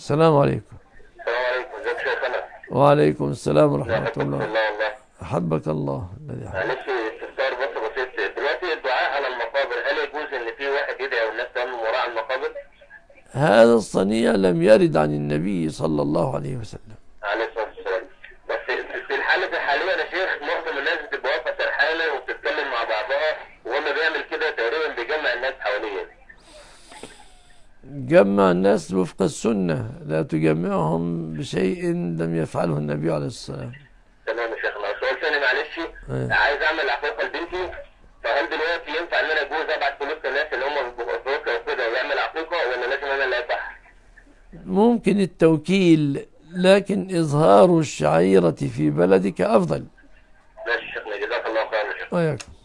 السلام عليكم السلام عليكم ازيك يا شيخنا وعليكم السلام ورحمة يحفظك الله الله والله أحبك الله الذي أحبك. معلش استفسار بس بسيط دلوقتي الدعاء على المقابر هل يجوز ان في واحد يدعي والناس تأمن وراه على المقابر؟ هذا الصنيع لم يرد عن النبي صلى الله عليه وسلم عليه الصلاه والسلام بس في الحالة الحالية يا شيخ معظم الناس بتبقى واقفة سرحانة وبتتكلم مع بعضها وهو ما بيعمل كده تقريبا بيجمع الناس حواليه جمع الناس وفق السنة لا تجمعهم بشيء لم يفعله النبي عليه السلام تمام يا شيخنا سؤال ثاني معلش ايه. عايز اعمل عقيقة لبنتي فهل دلوقتي ينفع ان انا اجوز ابعت فلوس للناس اللي هم في افريقيا وكده ويعمل عقيقة ولا لازم انا اللي ادفع؟ ممكن التوكيل لكن إظهار الشعيرة في بلدك أفضل ماشي يا شيخنا جزاك الله خيرا يا شيخ وياكم